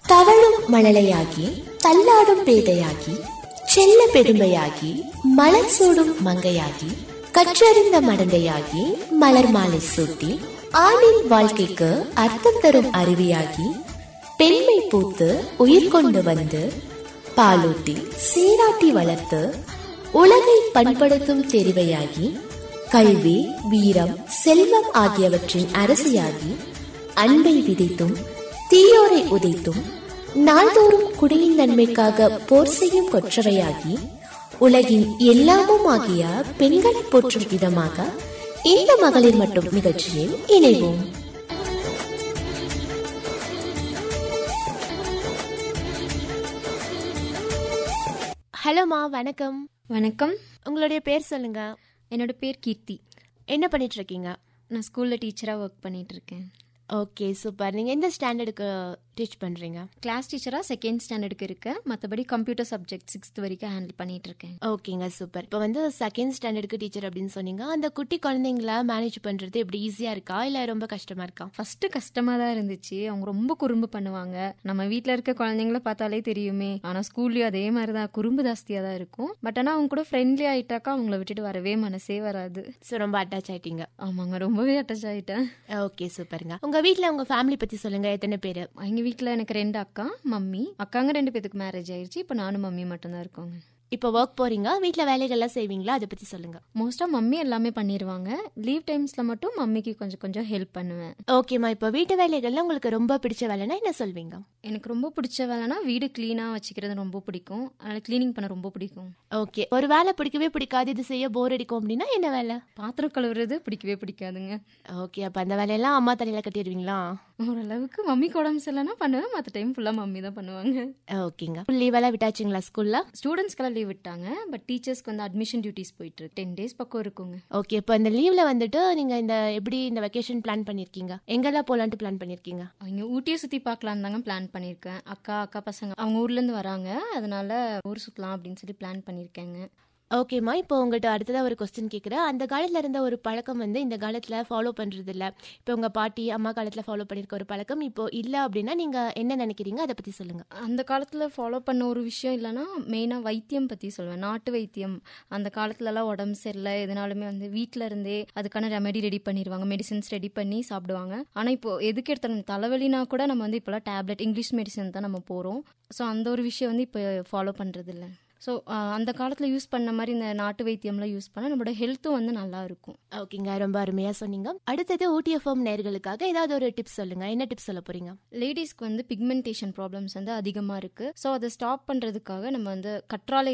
தவழும் மழலையாகி தள்ளாடும் பேதையாகி செல்ல பெருமையாகி மலர் சூடும் மங்கையாகி கற்றறிந்த மடந்தையாகி மலர் மாலை சூட்டி ஆணின் வாழ்க்கைக்கு அர்த்தம் தரும் அருவியாகி பெண்மை பூத்து உயிர் கொண்டு வந்து பாலூட்டி சீராட்டி வளர்த்து உலகை பண்படுத்தும் தெரிவையாகி கல்வி வீரம் செல்வம் ஆகியவற்றின் அரசியாகி அன்பை விதைத்தும் தீயோரை உதைத்தும் நாள்தோறும் குடியின் நன்மைக்காக போர் செய்யும் கொற்றவையாகி உலகின் எல்லாமும் ஆகிய பெண்களை போற்றும் விதமாக இந்த மகளிர் மட்டும் நிகழ்ச்சியில் இணைவோம் ஹலோமா வணக்கம் வணக்கம் உங்களுடைய பேர் சொல்லுங்க என்னோட பேர் கீர்த்தி என்ன பண்ணிட்டு இருக்கீங்க நான் ஸ்கூலில் டீச்சராக ஒர்க் பண்ணிட்டு இருக்கேன் ஓகே சூப்பர் நீங்க எந்த ஸ்டாண்டர்டுக்கு டீச் பண்றீங்க கிளாஸ் டீச்சராக செகண்ட் ஸ்டாண்டர்டுக்கு இருக்கேன் மற்றபடி கம்ப்யூட்டர் சப்ஜெக்ட் சிக்ஸ்த் வரைக்கும் ஹேண்டில் பண்ணிட்டு இருக்கேன் ஓகேங்க சூப்பர் இப்போ வந்து செகண்ட் ஸ்டாண்டர்டுக்கு டீச்சர் அப்படின்னு சொன்னீங்க அந்த குட்டி குழந்தைங்கள மேனேஜ் பண்றது எப்படி ஈஸியா இருக்கா இல்ல ரொம்ப கஷ்டமா இருக்கா ஃபர்ஸ்ட் கஷ்டமாக தான் இருந்துச்சு அவங்க ரொம்ப குறும்பு பண்ணுவாங்க நம்ம வீட்டில் இருக்க குழந்தைங்கள பார்த்தாலே தெரியுமே ஆனால் ஸ்கூல்லையும் அதே மாதிரி தான் குறும்பு ஜாஸ்தியாக தான் இருக்கும் பட் ஆனால் அவங்க கூட ஃப்ரெண்ட்லி ஆயிட்டாக்கா அவங்கள விட்டுட்டு வரவே மனசே வராது ஸோ ரொம்ப அட்டாச் ஆயிட்டீங்க ஆமாங்க ரொம்பவே அட்டாச் ஆயிட்டேன் ஓகே சூப்பருங்க உங்க வீட்ல உங்க ஃபேமிலி பத்தி சொல்லுங்க எத்தனை பேரு எங்கள் வீட்டில் எனக்கு ரெண்டு அக்கா மம்மி அக்காங்க ரெண்டு பேத்துக்கு மேரேஜ் ஆயிடுச்சு இப்போ நானும் மம்மி மட்டும்தான் இருக்கோங்க இப்போ ஒர்க் போறீங்க வீட்ல வேலைகள்லாம் செய்வீங்களா அதை பத்தி சொல்லுங்க மோஸ்ட்டாக மம்மி எல்லாமே பண்ணிடுவாங்க லீவ் டைம்ஸில் மட்டும் மம்மிக்கு கொஞ்சம் கொஞ்சம் ஹெல்ப் பண்ணுவேன் ஓகேம்மா இப்போ வீட்டு வேலைகள்ல உங்களுக்கு ரொம்ப பிடிச்ச வேலைன்னா என்ன சொல்வீங்க எனக்கு ரொம்ப பிடிச்ச வேலைனா வீடு க்ளீனாக வச்சுக்கிறது ரொம்ப பிடிக்கும் அதனால் க்ளீனிங் பண்ண ரொம்ப பிடிக்கும் ஓகே ஒரு வேலை பிடிக்கவே பிடிக்காது இது செய்ய போர் அடிக்கும் அப்படின்னா என்ன வேலை பாத்திரம் கழுவுறது பிடிக்கவே பிடிக்காதுங்க ஓகே அப்ப அந்த வேலையெல்லாம் அம்மா தலையில கட்டிடுவீங்களா ஓரளவுக்கு மம்மிக்கு உடம்பு சரியில்லைனா பண்ணுவேன் மற்ற டைம் ஃபுல்லாக மம்மி தான் பண்ணுவாங்க ஓகேங்க லீவெல்லாம் விட்டாச்சுங்களா ஸ்கூல்ல ஸ்டூடெண்ட்ஸ்க்கெல்லாம் லீவ் விட்டாங்க பட் டீச்சர்ஸ்க்கு வந்து அட்மிஷன் டியூட்டிஸ் போயிட்டு இருக்கு டென் டேஸ் பக்கம் இருக்குங்க ஓகே இப்போ இந்த லீவ்ல வந்துட்டு நீங்க இந்த எப்படி இந்த வெக்கேஷன் பிளான் பண்ணிருக்கீங்க எங்கெல்லாம் போலான்ட்டு பிளான் பண்ணிருக்கீங்க அவங்க ஊட்டியை சுற்றி பார்க்கலாம் தாங்க பிளான் பண்ணியிருக்கேன் அக்கா அக்கா பசங்க அவங்க ஊர்லேருந்து வராங்க அதனால ஊர் சுற்றலாம் அப்படின்னு சொல்லி பிளான் பண்ணியிருக்கேங்க ஓகேம்மா இப்போ உங்கள்கிட்ட அடுத்ததா ஒரு கொஸ்டின் கேட்குறேன் அந்த காலத்துல இருந்த ஒரு பழக்கம் வந்து இந்த காலத்துல ஃபாலோ பண்றது இல்ல இப்போ உங்க பாட்டி அம்மா காலத்துல ஃபாலோ பண்ணிருக்க ஒரு பழக்கம் இப்போ இல்ல அப்படின்னா நீங்க என்ன நினைக்கிறீங்க அதை பத்தி சொல்லுங்க அந்த காலத்தில் ஃபாலோ பண்ண ஒரு விஷயம் இல்லைன்னா மெயினாக வைத்தியம் பற்றி சொல்லுவேன் நாட்டு வைத்தியம் அந்த காலத்துலலாம் உடம்பு சரியில்லை எதனாலுமே வந்து வீட்டில் இருந்தே அதுக்கான ரெமெடி ரெடி பண்ணிடுவாங்க மெடிசின்ஸ் ரெடி பண்ணி சாப்பிடுவாங்க ஆனால் இப்போ எதுக்கு எடுத்தாலும் தலைவலினா கூட நம்ம வந்து இப்போலாம் டேப்லெட் இங்கிலீஷ் மெடிசன் தான் நம்ம போகிறோம் ஸோ அந்த ஒரு விஷயம் வந்து இப்போ ஃபாலோ பண்ணுறது இல்லை ஸோ அந்த காலத்தில் யூஸ் பண்ண மாதிரி இந்த நாட்டு வைத்தியம்லாம் யூஸ் பண்ணால் நம்மளோட ஹெல்த்தும் வந்து நல்லா இருக்கும் ஓகேங்க ரொம்ப அருமையா சொன்னீங்க அடுத்தது ஊட்டிஎஃப்எம் நேர்களுக்காக ஏதாவது ஒரு டிப்ஸ் சொல்லுங்க என்ன டிப்ஸ் சொல்ல போறீங்க லேடிஸ்க்கு வந்து பிக்மெண்டேஷன் ப்ராப்ளம்ஸ் வந்து அதிகமாக இருக்குது ஸோ அதை ஸ்டாப் பண்ணுறதுக்காக நம்ம வந்து கற்றாழை